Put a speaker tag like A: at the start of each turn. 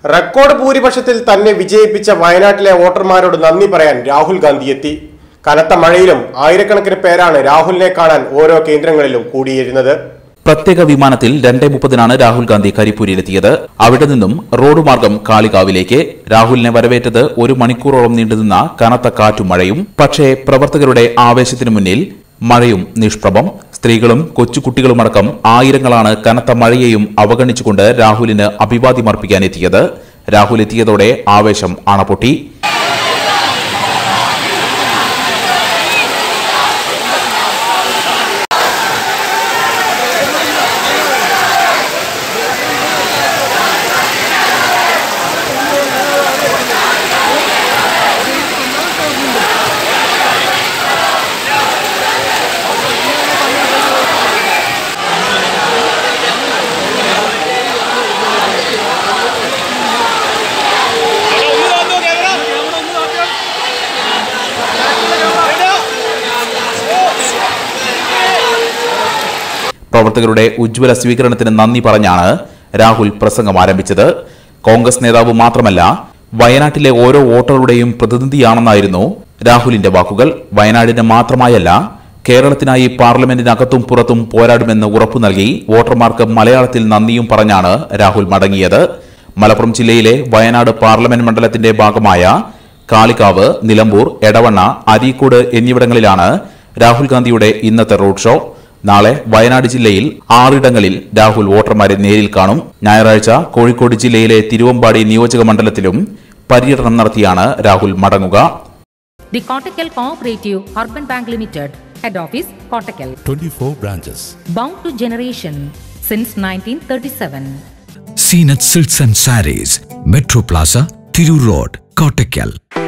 A: Record ഭൂരിപക്ഷത്തിൽ തന്നെ വിജയിപ്പിച്ച വയനാട്ടിലെ വോട്ടർമാരോട് നന്ദി പറയാൻ രാഹുൽ ഗാന്ധി എത്തി കനത്ത മഴയിലും ആയിരക്കണക്കിന് പേരാണ് രാഹുലിനെ കാണാൻ ഓരോ കേന്ദ്രങ്ങളിലും കൂടിയിരുന്നത്
B: പ്രത്യേക വിമാനത്തിൽ രണ്ടേ മുപ്പതിനാണ് രാഹുൽ ഗാന്ധി കരിപ്പൂരിലെത്തിയത് അവിടെ നിന്നും റോഡ് മാർഗം കാളികാവിലേക്ക് രാഹുലിനെ വരവേറ്റത് ഒരു മണിക്കൂറോളം നീണ്ടുനിന്ന കനത്ത കാറ്റും മഴയും പക്ഷേ പ്രവർത്തകരുടെ ആവേശത്തിനു മുന്നിൽ മഴയും നിഷ്പ്രഭം സ്ത്രീകളും കൊച്ചുകുട്ടികളുമടക്കം ആയിരങ്ങളാണ് കനത്ത മഴയെയും അവഗണിച്ചുകൊണ്ട് രാഹുലിന് അഭിവാദ്യമർപ്പിക്കാൻ എത്തിയത് രാഹുൽ എത്തിയതോടെ ആവേശം അണപൊട്ടി പ്രവർത്തകരുടെ ഉജ്ജ്വല സ്വീകരണത്തിന് നന്ദി പറഞ്ഞാണ് രാഹുൽ പ്രസംഗം ആരംഭിച്ചത് കോൺഗ്രസ് നേതാവ് മാത്രമല്ല വയനാട്ടിലെ ഓരോ വോട്ടറുടെയും പ്രതിനിധിയാണെന്നായിരുന്നു രാഹുലിന്റെ വാക്കുകൾ വയനാടിന് മാത്രമായല്ല കേരളത്തിനായി പാർലമെന്റിനകത്തും പുറത്തും പോരാടുമെന്ന് ഉറപ്പു നൽകി വോട്ടർമാർക്ക് മലയാളത്തിൽ നന്ദിയും പറഞ്ഞാണ് രാഹുൽ മടങ്ങിയത് മലപ്പുറം ജില്ലയിലെ വയനാട് പാർലമെന്റ് മണ്ഡലത്തിന്റെ ഭാഗമായ കാളികാവ് നിലമ്പൂർ എടവണ്ണ അരീക്കോട് എന്നിവിടങ്ങളിലാണ് രാഹുൽ ഗാന്ധിയുടെ ഇന്നത്തെ റോഡ് ഷോ നാളെ വയനാട് ജില്ലയിൽ ആറിടങ്ങളിൽ രാഹുൽ വോട്ടർമാരെ നേരിൽ കാണും ഞായറാഴ്ച കോഴിക്കോട് ജില്ലയിലെ തിരുവമ്പാടി നിയോജക മണ്ഡലത്തിലും പര്യടനം നടത്തിയാണ് രാഹുൽ മടങ്ങുക
C: The Kottakkal Cooperative Urban Bank Limited, Head Office, Kottakkal.
D: 24 branches.
C: Bound to generation since 1937.
E: Zeenath silks and sarees metro plaza Tirur road Kottakkal